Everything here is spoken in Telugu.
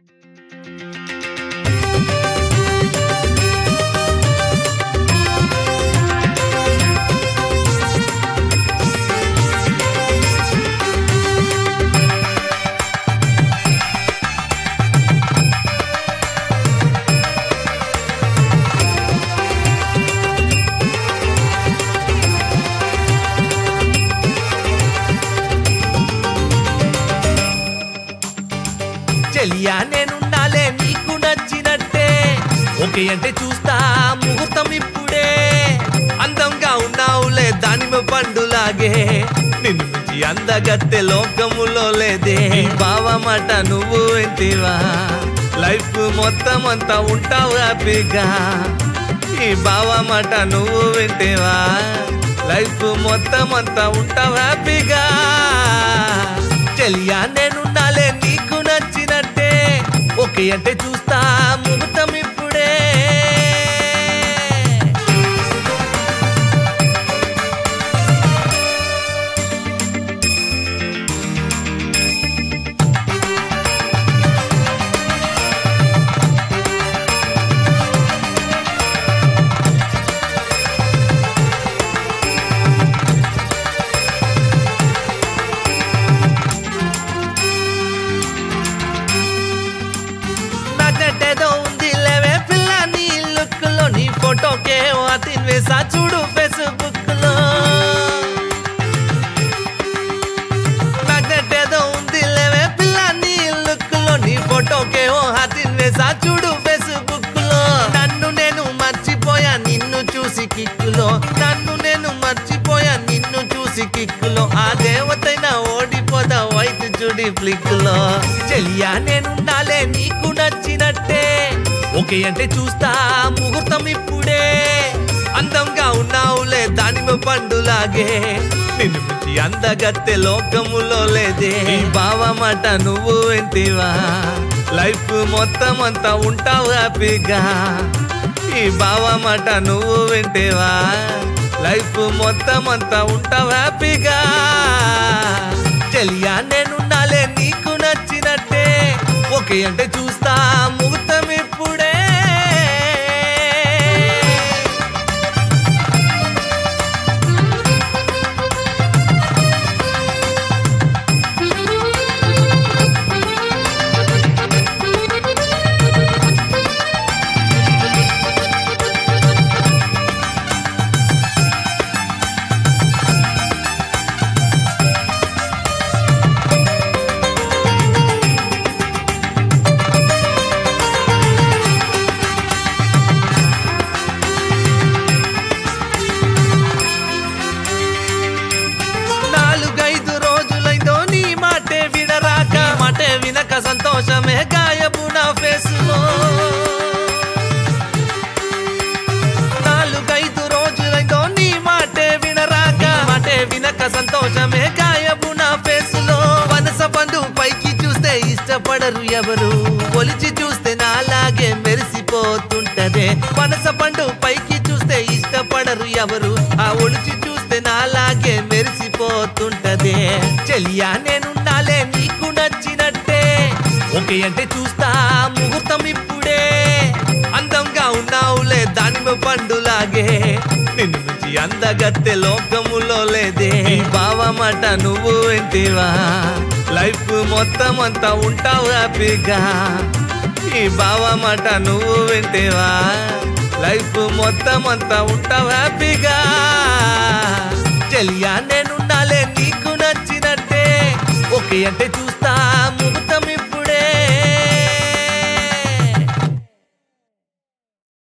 చెలియా నేనున్నాలే నీకు నచ్చినట్టే ఓకే అంటే చూస్తా ముహూర్తం ఇప్పుడే అందంగా ఉన్నావులే దానిమ పండులాగే నిన్ను మించి అందగత్తె లోకములో లేదే నీ బావమాట నువ్వు ఎంతివా లైఫ్ మొత్తం అంతా ఉంటావు హ్యాపీగా ఈ బావమాట నువ్వు వింటేవా లైఫ్ మొత్తం అంతా ఉంటావు హ్యాపీగా చెలియా నేనున్నాలే నీకు నచ్చినట్టే ఓకే అంటే చూస్తా ముహూర్తం ఇప్పుడే నగ్గట్టేదో ఉంది లేవే పిల్ల నీ లుక్ లో నీ ఫోటోకే అతిన్ వేసా చూడు ఫేస్బుక్ లో నగ్గట్టేదో ఉంది లేవే పిల్ల నీ లుక్ లో నీ ఫోటోకే ఓ అతిన్ వేసా చూడు ఫేస్బుక్ లో నన్ను నేను మర్చిపోయా నిన్ను చూసి కిక్కులో నన్ను నేను మర్చిపోయా నిన్ను చూసి కిక్కులో ఆ దేవతైనా ఓడిపోదా వైట్ చూడి ఫ్లిక్ లో చెలియా నేనున్నాలే నీకు నచ్చినట్టే ఓకే అంటే చూస్తా ముహూర్తం ఇప్పుడే అందంగా ఉన్నావులే దానిమ పండులాగే నిన్ను మించి అందగత్తె లోకములో లేదే ఈ బావమాట నువ్వు ఎంతివా లైఫ్ మొత్తం అంతా ఉంటావు హ్యాపీగా ఈ బావమాట నువ్వు వింటేవా లైఫ్ మొత్తం అంతా ఉంటావు హ్యాపీగా చెలియా నేనున్నాలే నీకు నచ్చినట్టే ఓకే అంటే చూస్తా ముహూర్తం ఇప్పుడే నాలుగైదు రోజులైందో నీ మాటే వినరాక మాటే వినక సంతోషమే గాయపు నా ఫేసులో నాలుగైదు రోజులైందో నీ మాటే వినరాక మాటే వినక సంతోషమే గాయపు నా ఫేసులో వనస పండు పైకి చూస్తే ఇష్టపడరు ఎవరు ఒలిచి చూస్తే నాలాగే మెరిసిపోతుంటదే పనస పండు పైకి చూస్తే ఇష్టపడరు ఎవరు ఆ ఒలిచి చూస్తే నాలాగే మెరిసిపోతుంటదే చెలియా నేనున్నాలే నీకు నచ్చినట్టే ఓకే అంటే చూస్తా ముహూర్తం ఇప్పుడే అందంగా ఉన్నావులే దానిమ పండులాగే నిన్ను మించి అందగత్తె లోకములో లేదే ఈ బావమాట నువ్వు ఎంతివా లైఫ్ మొత్తం అంతా ఉంటావు హ్యాపీగా ఈ బావమాట నువ్వు వింటేవా లైఫ్ మొత్తం అంతా ఉంటావు హ్యాపీగా చెలియా నేనున్నాలే నీకు నచ్చినట్టే ఓకే అంటే చూస్తా